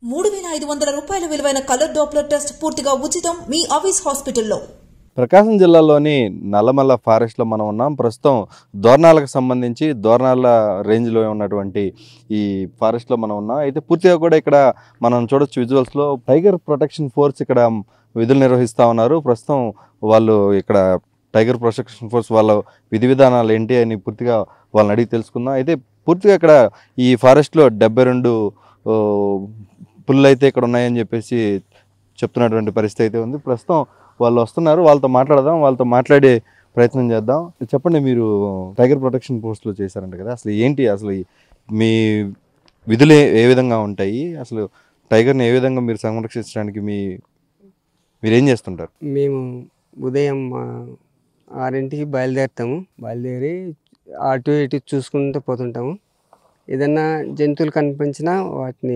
మూడు వేల ఐదు వందల రూపాయల విలువైన కలర్ డాప్లర్ టెస్ట్ పూర్తిగా ఉచితం మీ అవిస్ హాస్పిటల్లో ప్రకాశం జిల్లాలోని నల్లమల్ల ఫారెస్ట్లో మనం ఉన్నాం ప్రస్తుతం దోర్నాలకు సంబంధించి దోర్నాల రేంజ్లో ఉన్నటువంటి ఈ ఫారెస్ట్లో మనం ఉన్నాం అయితే పూర్తిగా కూడా ఇక్కడ మనం చూడొచ్చు విజువల్స్లో టైగర్ ప్రొటెక్షన్ ఫోర్స్ ఇక్కడ విధులు నిర్వహిస్తూ ఉన్నారు ప్రస్తుతం వాళ్ళు ఇక్కడ టైగర్ ప్రొటెక్షన్ ఫోర్స్ వాళ్ళ విధి విధానాలు ఏంటి అని పూర్తిగా వాళ్ళని అడిగి తెలుసుకుందాం అయితే పూర్తిగా ఇక్కడ ఈ ఫారెస్ట్లో డెబ్బై రెండు ఓ, పుల్లు అయితే ఇక్కడ ఉన్నాయని చెప్పేసి చెప్తున్నటువంటి పరిస్థితి అయితే ఉంది ప్రస్తుతం వాళ్ళు వస్తున్నారు వాళ్ళతో మాట్లాడదాం వాళ్ళతో మాట్లాడే ప్రయత్నం చేద్దాం చెప్పండి మీరు టైగర్ ప్రొటెక్షన్ పోస్ట్లో చేశారంట కదా అసలు ఏంటి అసలు ఈ- మీ విధులు ఏ- ఏ విధంగా ఉంటాయి అసలు టైగర్ని ఏ విధంగా మీరు సంరక్షించడానికి మీ మీరేం చేస్తుంటారు మేము ఉదయం ఆ, ఆరింటికి బయలుదేరుతాము బయలుదేరి అటు ఇటు చూసుకుంటూ పోతుంటాము ఏదన్నా జంతువులు కనిపించినా వాటిని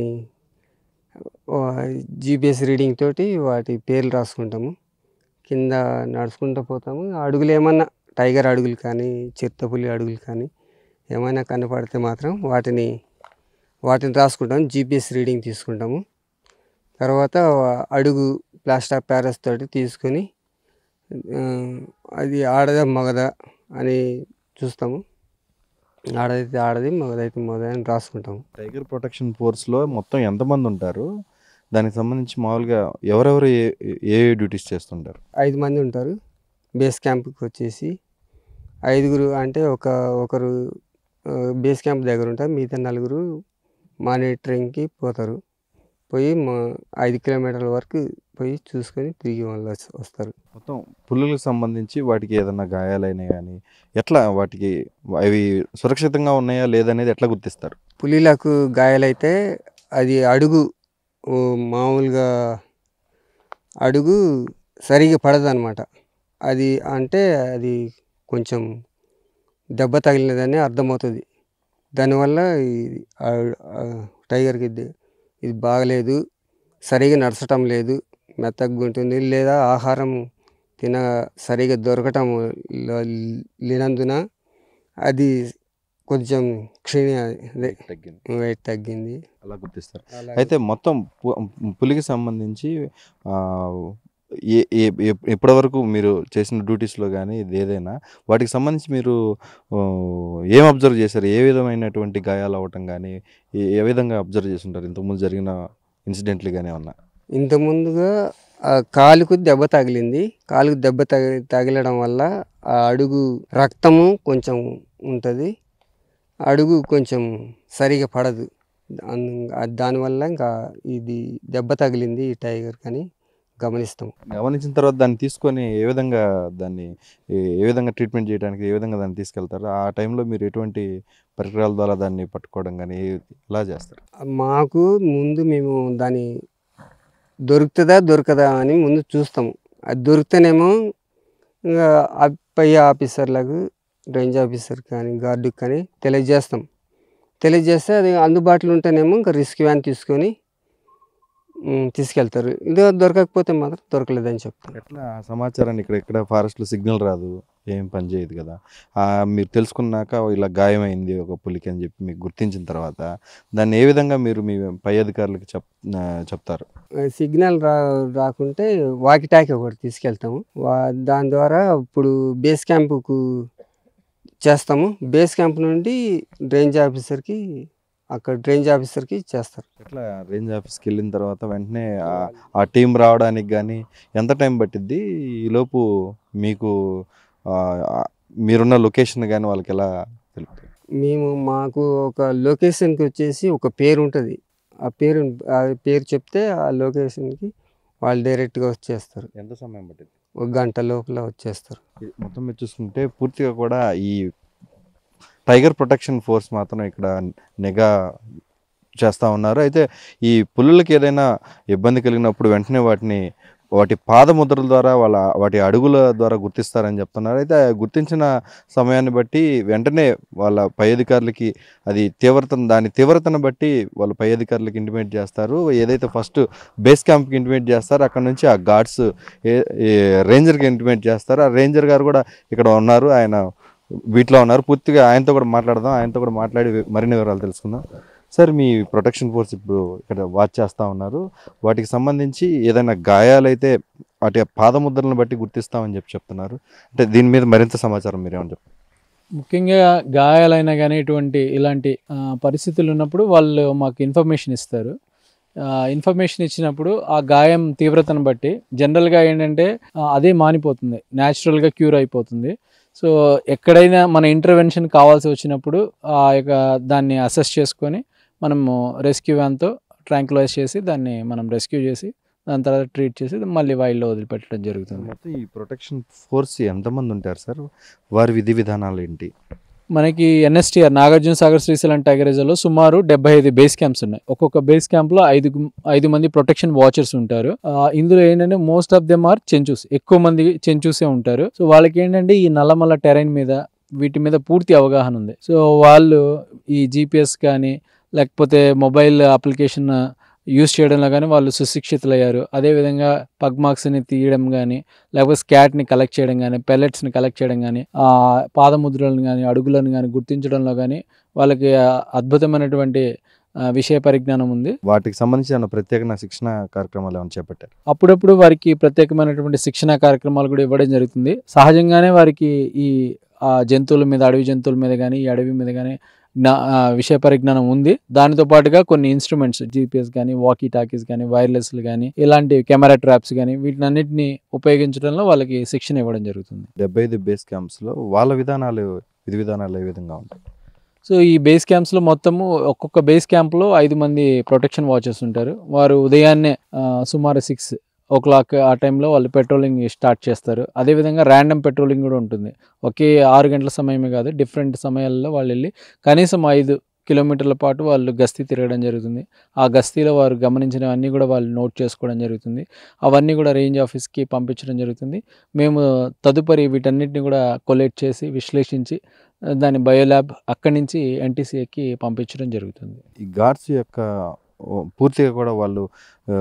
జీపీఎస్ రీడింగ్ తోటి వాటి పేర్లు రాసుకుంటాము కింద నడుచుకుంటూ పోతాము అడుగులు ఏమన్నా టైగర్ అడుగులు కానీ చిరుతపులి అడుగులు కానీ ఏమైనా కనపడితే మాత్రం వాటిని వాటిని రాసుకుంటాము జీపీఎస్ రీడింగ్ తీసుకుంటాము తర్వాత అడుగు ప్లాస్టర్ ఆఫ్ ప్యారస్ తోటి తీసుకొని ఆ, అది ఆడదా మగదా అని చూస్తాము ఆడదైతే ఆడది మగదైతే మగదా అని రాసుకుంటాము టైగర్ ప్రొటెక్షన్ ఫోర్స్లో మొత్తం ఎంతమంది ఉంటారు దానికి సంబంధించి మామూలుగా ఎవరెవరు ఏ ఏ డ్యూటీస్ చేస్తుంటారు ఐదు మంది ఉంటారు బేస్ క్యాంప్కి వచ్చేసి ఐదుగురు అంటే ఒక ఒకరు ఆ, బేస్ క్యాంప్ దగ్గర ఉంటారు మిగతా నలుగురు మానిటరింగ్కి పోతారు పోయి మా ఐదు కిలోమీటర్ల వరకు పోయి చూసుకొని తిరిగి వాళ్ళు వస్- వస్తారు మొత్తం పులులకు సంబంధించి వాటికి ఏదైనా గాయాలైనా కానీ ఎట్లా వాటికి అవి సురక్షితంగా ఉన్నాయా లేదనేది ఎట్లా గుర్తిస్తారు పులిలకు గాయాలైతే అది అడుగు ఓ మామూలుగా అడుగు సరిగా పడదు అనమాట అది అంటే అది కొంచెం దెబ్బ తగిలినదని అర్థమవుతుంది దానివల్ల ఇది ఆ- ఆ టైగర్కి ఇది ఇది బాగలేదు సరిగా నడచటం లేదు మెత్తగా ఉంటుంది లేదా ఆహారం తిన సరిగా దొరకటం ల- లేనందున అది కొంచెం క్షీణ అదే తగ్గింది వెయిట్ తగ్గింది అలా గుర్తిస్తారు అలాగే అయితే మొత్తం పు- పులికి సంబంధించి ఆ, ఏ ఏ ఏ- ఎప్పటివరకు మీరు చేసిన డ్యూటీస్లో కానీ ఇది ఏదైనా వాటికి సంబంధించి మీరు ఆ, ఏం అబ్జర్వ్ చేశారు ఏ విధమైనటువంటి గాయాలు అవ్వటం కానీ ఏ- ఏ విధంగా అబ్జర్వ్ చేస్తుంటారు ఇంతకుముందు జరిగిన ఇన్సిడెంట్లు కానీ ఏమన్నా ఇంత ముందుగా ఆ కాలుకు దెబ్బ తగిలింది కాలుకు దెబ్బ తగి తగిలడం వల్ల ఆ అడుగు రక్తము కొంచెం ఉంటుంది అడుగు కొంచెం సరిగా పడదు అన్- ఆ దానివల్ల ఇంకా ఇది దెబ్బ తగిలింది ఈ టైగర్ అని గమనిస్తాం గమనించిన తర్వాత దాన్ని తీసుకొని ఏ విధంగా దాన్ని ఏ- ఏ విధంగా ట్రీట్మెంట్ చేయడానికి ఏ విధంగా దాన్ని తీసుకెళ్తారు ఆ టైంలో మీరు ఎటువంటి పరికరాల ద్వారా దాన్ని పట్టుకోవడం కానీ ఎలా చేస్తారు మాకు ముందు మేము దాని దొరుకుతుందా దొరకదా అని ముందు చూస్తాము అది దొరికితేనేమో ఇంకా ఆ పై ఆఫీసర్లకు రేంజ్ ఆఫీసర్ కానీ గార్డుకి కానీ తెలియజేస్తాం తెలియజేస్తే అది అందుబాటులో ఉంటేనేమో ఇంకా రిస్క్ వ్యాన్ తీసుకొని ఉమ్, తీసుకెళ్తారు ఇది దొరకకపోతే మాత్రం దొరకలేదని చెప్తారు ఎట్లా ఆ సమాచారాన్ని ఇక్కడ ఇక్కడ ఫారెస్ట్లో సిగ్నల్ రాదు ఏం పని చేయదు కదా ఆ మీరు తెలుసుకున్నాక ఇలా గాయమైంది ఒక పులికి అని చెప్పి మీకు గుర్తించిన తర్వాత దాన్ని ఏ విధంగా మీరు మీ పై అధికారులకు చెప్ ఆ, చెప్తారు సిగ్నల్ రా రాకుంటే వాకి టాకి ఒకటి తీసుకెళ్తాము వా దాని ద్వారా ఇప్పుడు బేస్ క్యాంపుకు చేస్తాము బేస్ క్యాంప్ నుండి రేంజ్ ఆఫీసర్కి అక్కడ రేంజ్ ఆఫీసర్కి చేస్తారు ఎట్లా రేంజ్ ఆఫీస్కి వెళ్ళిన తర్వాత వెంటనే ఆ- ఆ టీం రావడానికి కానీ ఎంత టైం పట్టిద్ది ఈలోపు మీకు ఆ, ఆ, మీరున్న లొకేషన్ కానీ వాళ్ళకి ఎలా తెలుపుతారు మేము మాకు ఒక లొకేషన్కి వచ్చేసి ఒక పేరు ఉంటుంది ఆ పేరు ఆ పేరు చెప్తే ఆ లొకేషన్కి వాళ్ళు డైరెక్ట్గా వచ్చేస్తారు ఎంత సమయం పట్టింది ఒక గంట లోపల వచ్చేస్తారు ఇది మొత్తం మీరు చూసుకుంటే పూర్తిగా కూడా ఈ టైగర్ ప్రొటెక్షన్ ఫోర్స్ మాత్రం ఇక్కడ నిఘా చేస్తూ ఉన్నారు అయితే ఈ పులులకి ఏదైనా ఇబ్బంది కలిగినప్పుడు వెంటనే వాటిని వాటి పాదముద్రల ద్వారా వాళ్ళ వాటి అడుగుల ద్వారా గుర్తిస్తారని చెప్తున్నారు అయితే ఆ గుర్తించిన సమయాన్ని బట్టి వెంటనే వాళ్ళ పై అధికారులకి అది తీవ్రతను దాని తీవ్రతను బట్టి వాళ్ళ పై అధికారులకి ఇంటిమేట్ చేస్తారు ఏదైతే ఫస్ట్ బేస్ క్యాంప్కి ఇంటిమేట్ చేస్తారో అక్కడ నుంచి ఆ గార్డ్స్ ఏ రేంజర్కి ఇంటిమేట్ చేస్తారు ఆ రేంజర్ గారు కూడా ఇక్కడ ఉన్నారు ఆయన వీటిలో ఉన్నారు పూర్తిగా ఆయనతో కూడా మాట్లాడదాం ఆయనతో కూడా మాట్లాడి మరిన్ని వివరాలు తెలుసుకుందాం సార్ మీ ప్రొటెక్షన్ ఫోర్స్ ఇప్పుడు ఇక్కడ వాచ్ చేస్తూ ఉన్నారు వాటికి సంబంధించి ఏదైనా గాయాలైతే వాటి పాదముద్రలను బట్టి గుర్తిస్తామని చెప్పి చెప్తున్నారు అంటే దీని మీద మరింత సమాచారం మీరేమని చెప్తారు ముఖ్యంగా గాయాలైనా కానీ ఇటువంటి ఇలాంటి ఆ, పరిస్థితులు ఉన్నప్పుడు వాళ్ళు మాకు ఇన్ఫర్మేషన్ ఇస్తారు ఆ, ఇన్ఫర్మేషన్ ఇచ్చినప్పుడు ఆ గాయం తీవ్రతను బట్టి జనరల్గా ఏంటంటే ఆ, అదే మానిపోతుంది న్యాచురల్గా క్యూర్ అయిపోతుంది సో ఎక్కడైనా మన ఇంటర్వెన్షన్ కావాల్సి వచ్చినప్పుడు ఆ యొక్క దాన్ని అసెస్ చేసుకొని మనము రెస్క్యూ వ్యాన్తో ట్రాంకులైజ్ చేసి దాన్ని మనం రెస్క్యూ చేసి దాని తర్వాత ట్రీట్ చేసి మళ్ళీ వైల్డ్లో వదిలిపెట్టడం జరుగుతుంది మొత్తం ఈ ప్రొటెక్షన్ ఫోర్స్ ఎంతమంది ఉంటారు సార్ వారి విధి విధానాలు ఏంటి మనకి ఎన్ఎస్టీఆర్ నాగార్జున సాగర్ శ్రీశైలం టైగర్ రిజర్వ్లో సుమారు డెబ్బై ఐదు బేస్ క్యాంప్స్ ఉన్నాయి ఒక్కొక్క బేస్ క్యాంప్లో ఐదు ఐదు మంది ప్రొటెక్షన్ వాచర్స్ ఉంటారు ఆ, ఇందులో ఏంటంటే most of them are Chenchus ఎక్కువ మంది చెంచూసే ఉంటారు సో వాళ్ళకి ఏంటంటే ఈ నల్లమల్ల టెరైన్ మీద వీటి మీద పూర్తి అవగాహన ఉంది సో వాళ్ళు ఈ జీపీఎస్ కానీ లేకపోతే మొబైల్ అప్లికేషన్ యూస్ చేయడంలో కానీ వాళ్ళు సుశిక్షితులయ్యారు అదేవిధంగా పగ్ మార్క్స్ని తీయడం కానీ లేకపోతే స్కాట్ని కలెక్ట్ చేయడం కానీ పెల్లెట్స్ని కలెక్ట్ చేయడం కానీ ఆ పాదముద్రలను కానీ అడుగులను కానీ గుర్తించడంలో కానీ వాళ్ళకి ఆ అద్భుతమైనటువంటి ఆ, విషయ పరిజ్ఞానం ఉంది వాటికి సంబంధించిన ప్రత్యేక శిక్షణ కార్యక్రమాలు ఏమైనా చేపట్టారు అప్పుడప్పుడు వారికి ప్రత్యేకమైనటువంటి శిక్షణ కార్యక్రమాలు కూడా ఇవ్వడం జరుగుతుంది సహజంగానే వారికి ఈ ఆ, జంతువుల మీద అడవి జంతువుల మీద కానీ ఈ అడవి మీద కానీ జ్ఞా ఆ, విషయ పరిజ్ఞానం ఉంది దానితో పాటుగా కొన్ని ఇన్స్ట్రుమెంట్స్ జీపీఎస్ కానీ వాకీ టాకీస్ కానీ వైర్లెస్లు కానీ ఇలాంటి కెమెరా ట్రాప్స్ కానీ వీటినన్నిటిని ఉపయోగించడంలో వాళ్ళకి శిక్షణ ఇవ్వడం జరుగుతుంది డెబ్బై ఐదు బేస్ క్యాంప్స్లో వాళ్ళ విధానాలు విధి విధానాలు ఏ విధంగా ఉంటాయి సో ఈ బేస్ క్యాంప్స్లో మొత్తము ఒక్కొక్క బేస్ క్యాంప్లో ఐదు మంది ప్రొటెక్షన్ వాచర్స్ ఉంటారు వారు ఉదయాన్నే ఆ, సుమారు సిక్స్ ఓ క్లాక్ ఆ టైంలో వాళ్ళు పెట్రోలింగ్ స్టార్ట్ చేస్తారు అదేవిధంగా ర్యాండమ్ పెట్రోలింగ్ కూడా ఉంటుంది ఒకే ఆరు గంటల సమయమే కాదు డిఫరెంట్ సమయాల్లో వాళ్ళు వెళ్ళి కనీసం ఐదు కిలోమీటర్ల పాటు వాళ్ళు గస్తీ తిరగడం జరుగుతుంది ఆ గస్తీలో వారు గమనించినవన్నీ కూడా వాళ్ళు నోట్ చేసుకోవడం జరుగుతుంది అవన్నీ కూడా రేంజ్ ఆఫీస్కి పంపించడం జరుగుతుంది మేము తదుపరి వీటన్నిటిని కూడా కొలెక్ట్ చేసి విశ్లేషించి ఆ, దాని బయోల్యాబ్ అక్కడి నుంచి ఎన్టీసీఏకి పంపించడం జరుగుతుంది ఈ గాడ్స్ యొక్క ఓ, పూర్తిగా కూడా వాళ్ళు ఆ,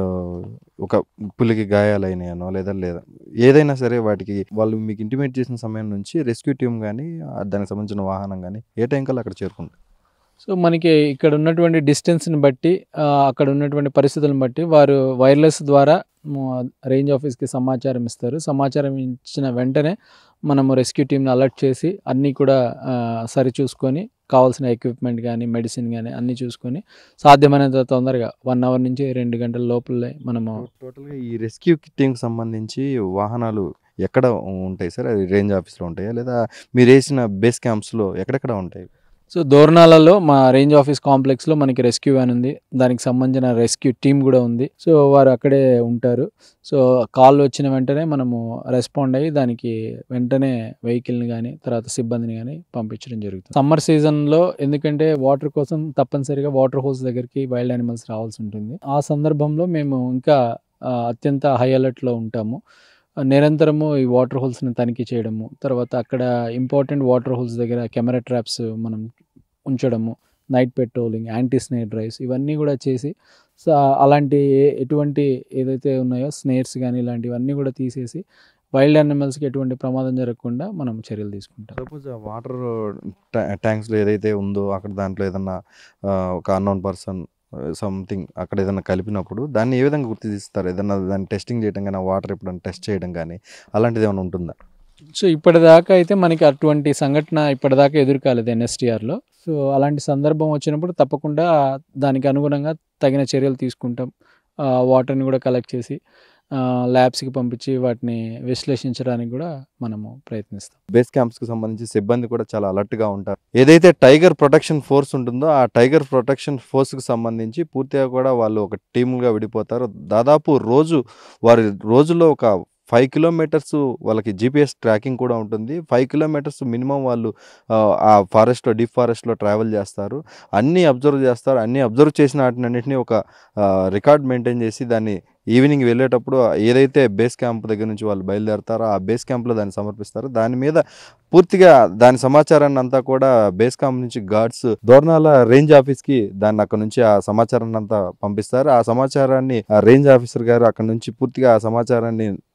ఒక పులికి గాయాలైనాయనో లేదా లేదా ఏదైనా సరే వాటికి వాళ్ళు మీకు ఇంటిమేట్ చేసిన సమయం నుంచి రెస్క్యూ టీం కానీ దానికి సంబంధించిన వాహనం కానీ ఏ టైం కల్లా అక్కడ చేరుకుంటారు సో మనకి ఇక్కడ ఉన్నటువంటి డిస్టెన్స్ని బట్టి ఆ, అక్కడ ఉన్నటువంటి పరిస్థితులను బట్టి వారు వైర్లెస్ ద్వారా రేంజ్ ఆఫీస్కి సమాచారం ఇస్తారు సమాచారం ఇచ్చిన వెంటనే మనము రెస్క్యూ టీంని అలర్ట్ చేసి అన్నీ కూడా ఆ, సరి చూసుకొని కావాల్సిన ఎక్విప్మెంట్ కానీ మెడిసిన్ కానీ అన్నీ చూసుకొని సాధ్యమైనంత తొందరగా వన్ అవర్ నుంచి రెండు గంటల లోపలే మనము టోటల్గా ఈ రెస్క్యూ టీంకి సంబంధించి వాహనాలు ఎక్కడ ఉంటాయి సార్ అది రేంజ్ ఆఫీస్లో ఉంటాయా లేదా మీరు వేసిన బేస్ క్యాంప్స్లో ఎక్కడెక్కడ ఉంటాయి సో దోర్నాలలో మా రేంజ్ ఆఫీస్ కాంప్లెక్స్లో మనకి రెస్క్యూ వ్యాన్ ఉంది దానికి సంబంధించిన రెస్క్యూ టీం కూడా ఉంది సో వారు అక్కడే ఉంటారు సో కాల్ వచ్చిన వెంటనే మనము రెస్పాండ్ అయ్యి దానికి వెంటనే వెహికల్ని కానీ తర్వాత సిబ్బందిని కానీ పంపించడం జరుగుతుంది సమ్మర్ సీజన్లో ఎందుకంటే వాటర్ కోసం తప్పనిసరిగా వాటర్ హోల్స్ దగ్గరికి వైల్డ్ యానిమల్స్ రావాల్సి ఉంటుంది ఆ సందర్భంలో మేము ఇంకా ఆ, అత్యంత హై అలర్ట్లో ఉంటాము నిరంతరము ఈ వాటర్ హోల్స్ని తనిఖీ చేయడము తర్వాత అక్కడ ఇంపార్టెంట్ వాటర్ హోల్స్ దగ్గర కెమెరా ట్రాప్స్ మనం ఉంచడము night patrolling anti snare drives ఇవన్నీ కూడా చేసి సో అలాంటి ఏ- ఎటువంటి ఏదైతే ఉన్నాయో స్నేర్స్ కానీ ఇలాంటివన్నీ కూడా తీసేసి వైల్డ్ యానిమల్స్కి ఎటువంటి ప్రమాదం జరగకుండా మనం చర్యలు తీసుకుంటాం సపోజ్ ఆ వాటర్ ట్యాంక్స్లో ఏదైతే ఉందో అక్కడ దాంట్లో ఏదన్నా ఆ, ఒక అన్నోన్ పర్సన్ సంథింగ్ అక్కడ ఏదైనా కలిపినప్పుడు దాన్ని ఏ విధంగా గుర్తిస్తారు ఏదన్నా దాన్ని టెస్టింగ్ చేయడం కానీ వాటర్ ఎప్పుడైనా టెస్ట్ చేయడం కానీ అలాంటిది ఏమైనా ఉంటుందా సో ఇప్పటిదాకా అయితే మనకి అటువంటి సంఘటన ఇప్పటిదాకా ఎదురు కాలేదు ఎన్ఎస్టీఆర్లో సో అలాంటి సందర్భం వచ్చినప్పుడు తప్పకుండా దానికి అనుగుణంగా తగిన చర్యలు తీసుకుంటాం ఆ, వాటర్ని కూడా కలెక్ట్ చేసి ఆ, ల్యాబ్స్కి పంపించి వాటిని విశ్లేషించడానికి కూడా మనము ప్రయత్నిస్తాం బేస్ క్యాంప్స్కి సంబంధించి సిబ్బంది కూడా చాలా అలర్ట్గా ఉంటారు ఏదైతే టైగర్ ప్రొటెక్షన్ ఫోర్స్ ఉంటుందో ఆ టైగర్ ప్రొటెక్షన్ ఫోర్స్కి సంబంధించి పూర్తిగా కూడా వాళ్ళు ఒక టీముగా విడిపోతారు దాదాపు రోజు వారి రోజులో ఒక ఫైవ్ కిలోమీటర్స్ వాళ్ళకి జీపీఎస్ ట్రాకింగ్ కూడా ఉంటుంది ఫైవ్ కిలోమీటర్స్ మినిమం వాళ్ళు ఆ, ఆ ఫారెస్ట్లో డీప్ ఫారెస్ట్లో ట్రావెల్ చేస్తారు అన్నీ అబ్జర్వ్ చేస్తారు అన్నీ అబ్జర్వ్ చేసిన వాటినన్నింటినీ ఒక రికార్డ్ మెయింటైన్ చేసి దాన్ని ఈవినింగ్ వెళ్ళేటప్పుడు ఏదైతే బేస్ క్యాంప్ దగ్గర నుంచి వాళ్ళు బయలుదేరతారో ఆ బేస్ క్యాంప్లో దాన్ని సమర్పిస్తారు దాని మీద పూర్తిగా దాని సమాచారాన్ని అంతా కూడా బేస్ క్యాంప్ నుంచి గార్డ్స్ దోర్నాల రేంజ్ ఆఫీస్కి దాన్ని అక్కడ నుంచి ఆ సమాచారాన్ని అంతా పంపిస్తారు ఆ సమాచారాన్ని ఆ రేంజ్ ఆఫీసర్ గారు అక్కడ నుంచి పూర్తిగా ఆ సమాచారాన్ని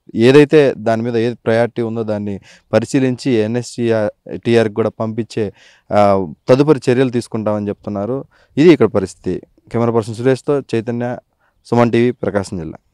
ఏదైతే దాని మీద ఏది ప్రయారిటీ ఉందో దాన్ని పరిశీలించి ఎన్ఎస్టీఆర్ టీఆర్కి కూడా పంపించే ఆ, తదుపరి చర్యలు తీసుకుంటామని చెప్తున్నారు ఇది ఇక్కడ పరిస్థితి కెమెరా పర్సన్ సురేష్తో చైతన్య సుమన్ టీవీ ప్రకాశం జిల్లా